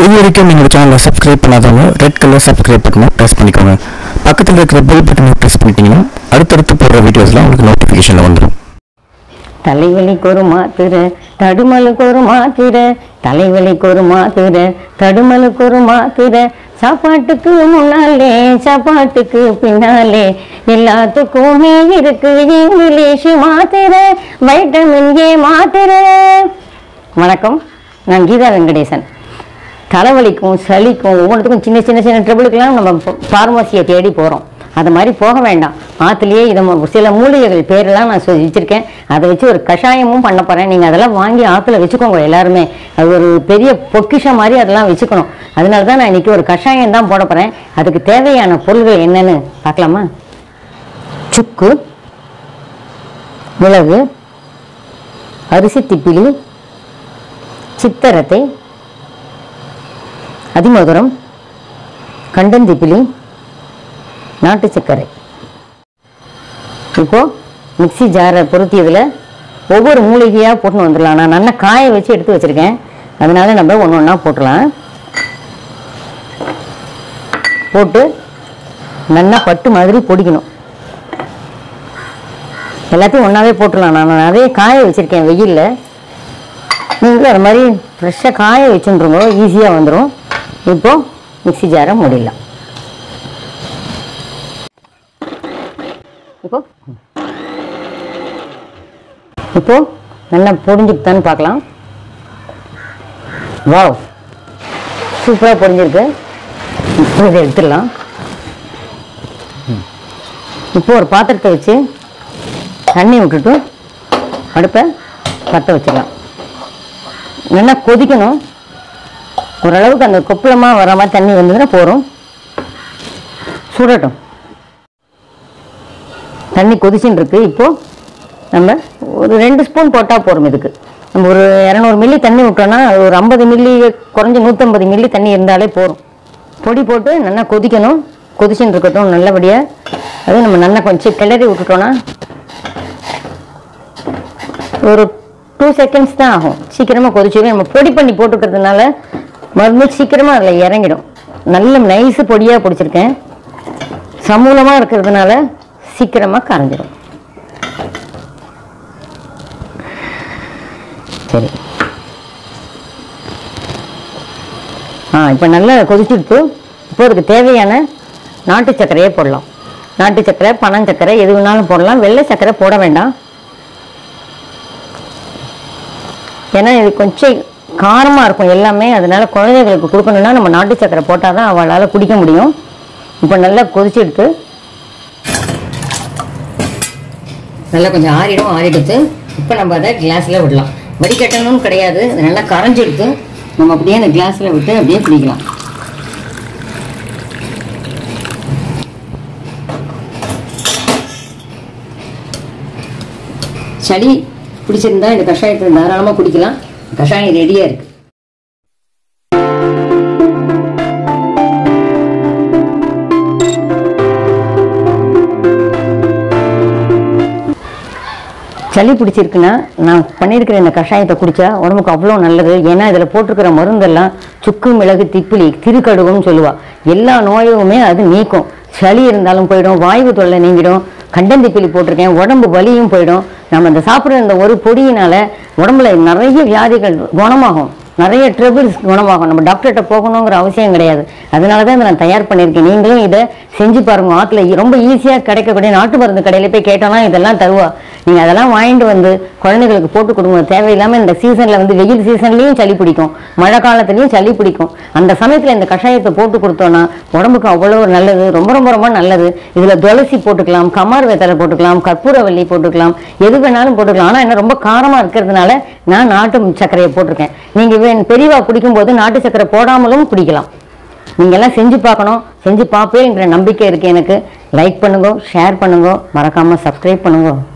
இது வரைக்கும் நீங்கள் சேனலை சப்ஸ்கிரைப் பண்ணாதவங்க ரெட் கலர் சப்ஸ்கிரைப் பட்டனை ப்ரெஸ் பண்ணிக்கோங்க பக்கத்தில் இருக்கிற பெல் பட்டனை ப்ரெஸ் பண்ணிட்டீங்கன்னா அடுத்தடுத்து போடுற வீடியோஸ்லாம் உங்களுக்கு நோட்டிஃபிகேஷனில் வந்துடும் தலைவலிக்கு ஒரு மாத்திரை தடுமலுக்கு ஒரு மாத்திரை தலைவலிக்கு ஒரு மாத்திரை தடுமலுக்கு ஒரு மாத்திரை சாப்பாட்டுக்கு முன்னாலே சாப்பாட்டுக்கு பின்னாலே எல்லாத்துக்குமே இருக்கு இங்கிலீஷ் மாத்திரை வைட்டமின் ஏ மாத்திரை வணக்கம் நான் கீதா வெங்கடேசன் தலைவலிக்கும் சளிக்கும் ஒவ்வொன்றுத்துக்கும் சின்ன சின்ன சின்ன ட்ரபிளுக்கெல்லாம் நம்ம ஃபார்மசியை தேடி போகிறோம் அது மாதிரி போக வேண்டாம் ஆற்றுலேயே இதை மு- சில மூலிகைகள் பேரெல்லாம் நான் சொல்லி வச்சுருக்கேன் அதை வச்சு ஒரு கஷாயமும் பண்ண போகிறேன் நீங்கள் அதெல்லாம் வாங்கி ஆற்றுல வச்சுக்கோங்க எல்லாருமே அது ஒரு பெரிய பொக்கிஷம் மாதிரி அதெல்லாம் வச்சுக்கணும் அதனால தான் நான் இன்றைக்கி ஒரு கஷாயம் தான் போட போகிறேன் அதுக்கு தேவையான பொருள்கள் என்னன்னு பார்க்கலாமா சுக்கு மிளகு அரிசி திப்பிலி சித்தரத்தை அதிமதுரம் கண்டந்திப்பிலி நாட்டு சர்க்கரை இப்போ மிக்ஸி ஜாரை பொருத்தியதில் ஒவ்வொரு மூலிகையாக போட்டுன்னு வந்துடலாம் நான் நல்லா காய வச்சு எடுத்து வச்சுருக்கேன் அதனால நம்ம ஒன்று ஒன்றா போட்டுடலாம் போட்டு நல்லா பட்டு மாதிரி பொடிக்கணும் எல்லாத்தையும் ஒன்றாவே போட்டுடலாம் நான் நிறைய காய வச்சுருக்கேன் வெயிலில் நீங்களும் அது மாதிரி ஃப்ரெஷ்ஷாக காய வச்சுருங்க ஈஸியாக வந்துடும் இப்போ மிக்ஸி ஜாரை மூடிடலாம் இப்போ இப்போ நல்லா பொடிஞ்சுக்கிட்டான்னு பார்க்கலாம் வாவ் சூப்பராக பொடிஞ்சிருக்கு இப்போ இதை எடுத்துடலாம் இப்போ ஒரு பாத்திரத்தை வச்சு தண்ணி விட்டுட்டு அடுப்பை பற்ற வச்சிடலாம் நல்லா கொதிக்கணும் ஓரளவுக்கு அந்த கொப்பளமாக வர மாதிரி தண்ணி வந்ததுன்னா போகிறோம் சுடட்டும் தண்ணி கொதிச்சுன்னு இருக்கு இப்போ நம்ம ஒரு ரெண்டு ஸ்பூன் போட்டால் போகிறோம் இதுக்கு நம்ம ஒரு இரநூறு மில்லி தண்ணி விட்டோம்னா அது ஒரு ஐம்பது மில்லி குறைஞ்சி நூற்றம்பது மில்லி தண்ணி இருந்தாலே போதும் பொடி போட்டு நல்லா கொதிக்கணும் கொதிச்சுன்னு இருக்கட்டும் நல்லபடியாக அது நம்ம நல்லா கொஞ்சம் கிளறி விட்டுட்டோன்னா ஒரு டூ செகண்ட்ஸ் தான் ஆகும் சீக்கிரமாக கொதிச்சிடும் நம்ம பொடி பண்ணி போட்டுக்கிறதுனால மருந்து சீக்கிரமாக அதில் இறங்கிடும் நல்ல நைஸு பொடியாக பிடிச்சிருக்கேன் சமூலமாக இருக்கிறதுனால சீக்கிரமாக கரைஞ்சிடும் சரி ஆ இப்போ நல்லா கொதிச்சுடுத்து இப்போ அதுக்கு தேவையான நாட்டு சர்க்கரையே போடலாம் நாட்டு சர்க்கரை பனம் சர்க்கரை எது வேணாலும் போடலாம் வெள்ளை சர்க்கரை போட வேண்டாம் ஏன்னா இது கொஞ்சம் காரமாக இருக்கும் எல்லாமே அதனால குழந்தைகளுக்கு கொடுக்கணும்னா நம்ம நாட்டு சர்க்கரை போட்டால் தான் அவளால் குடிக்க முடியும் இப்போ நல்லா கொதிச்சு எடுத்து நல்லா கொஞ்சம் ஆறிடும் ஆறிடுத்து இப்போ நம்ம அதை கிளாஸில் விடலாம் வடிகட்டணும்னு கிடையாது அது நல்லா கரைஞ்சி எடுத்து நம்ம அப்படியே அந்த கிளாஸில் விட்டு அப்படியே குடிக்கலாம் சளி பிடிச்சிருந்தா இந்த கஷாயத்தை தாராளமாக குடிக்கலாம் கஷாயம் ரெடியாக இருக்கு சளி பிடிச்சிருக்குன்னா நான் பண்ணியிருக்கிற இந்த கஷாயத்தை குடிச்சா உடம்புக்கு அவ்வளோ நல்லது ஏன்னா இதில் போட்டிருக்கிற மருந்தெல்லாம் சுக்கு மிளகு திப்பிலி திருக்கடுகுன்னு சொல்லுவா எல்லா நோயுமே அது நீக்கும் சளி இருந்தாலும் போயிடும் வாய்வு தொல்லை நீங்கிடும் கண்டந்திப்பிலி போட்டிருக்கேன் உடம்பு வலியும் போயிடும் நம்ம இந்த சாப்பிட்ற இந்த ஒரு பொடியினால உடம்புல நிறைய வியாதிகள் குணமாகும் நிறைய ட்ரபிள்ஸ் குணமாகும் நம்ம டாக்டர்கிட்ட போகணுங்கிற அவசியம் கிடையாது அதனால தான் இதை நான் தயார் பண்ணியிருக்கேன் நீங்களும் இதை செஞ்சு பாருங்க ஆற்றுல ரொம்ப ஈஸியாக கிடைக்கக்கூடிய நாட்டு மருந்து கடையில் போய் கேட்டோம்னா இதெல்லாம் தருவா நீங்கள் அதெல்லாம் வாங்கிட்டு வந்து குழந்தைகளுக்கு போட்டு கொடுங்க தேவையில்லாமல் இந்த சீசனில் வந்து வெயில் சீசன்லேயும் சளி பிடிக்கும் மழை காலத்துலேயும் சளி பிடிக்கும் அந்த சமயத்தில் இந்த கஷாயத்தை போட்டு கொடுத்தோன்னா உடம்புக்கு அவ்வளோ நல்லது ரொம்ப ரொம்ப ரொம்ப நல்லது இதில் துளசி போட்டுக்கலாம் கமார் வெத்தலை போட்டுக்கலாம் கற்பூரவல்லி போட்டுக்கலாம் எது வேணாலும் போட்டுக்கலாம் ஆனால் என்ன ரொம்ப காரமாக இருக்கிறதுனால நான் நாட்டு சர்க்கரையை போட்டிருக்கேன் நீங்கள் பெரியவா குடிக்கும்போது நாட்டு சர்க்கரை போடாமலும் குடிக்கலாம் நீங்க எல்லாம் செஞ்சு பார்க்கணும் செஞ்சு பார்ப்பேங்கிற நம்பிக்கை இருக்கு எனக்கு லைக் பண்ணுங்க ஷேர் பண்ணுங்க மறக்காம சப்ஸ்கிரைப் பண்ணுங்க